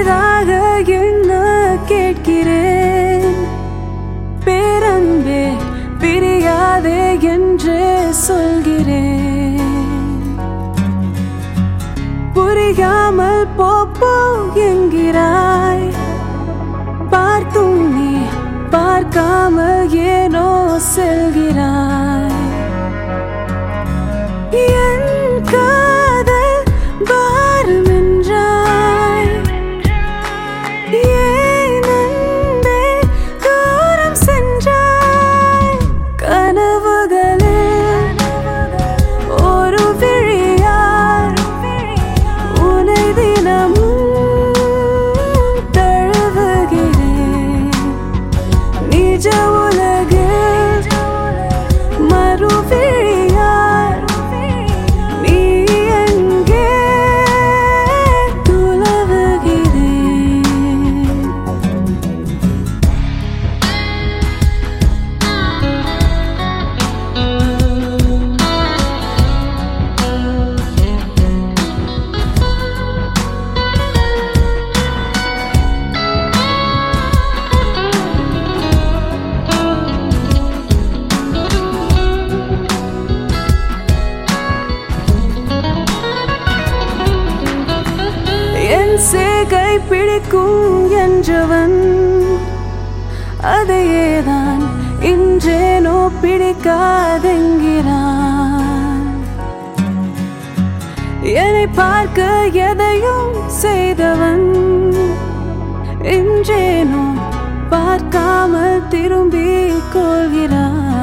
புதிதாக என்ன கேட்கிறேன் பேரன்பே பிரியாதே என்று சொல்கிறேன் புரியாமல் போப்போ என்கிறாய் பார்த்தும் நீ பார்க்காமல் ஏனோ செல்கிறாய் என் காதல் பாரம் என்றாய் ஏன் அன்பே தூரம் சென்றாய் கனவுகளில் ஒரு விழியார் உனை தினமும் தழுவுகிறேன் நிஜ உலகில் மறுவிழியார் நீ எங்கே துலவுகிறேன் என் சேகை பிடிக்கும் என்றவன் அதையேதான் இன்றேனோ பிடிக்காதெங்கிறான் என்னை பார்க்க எதையும் செய்தவன் இன்றேனோ பார்க்காமல் திரும்பி கொள்கிறான்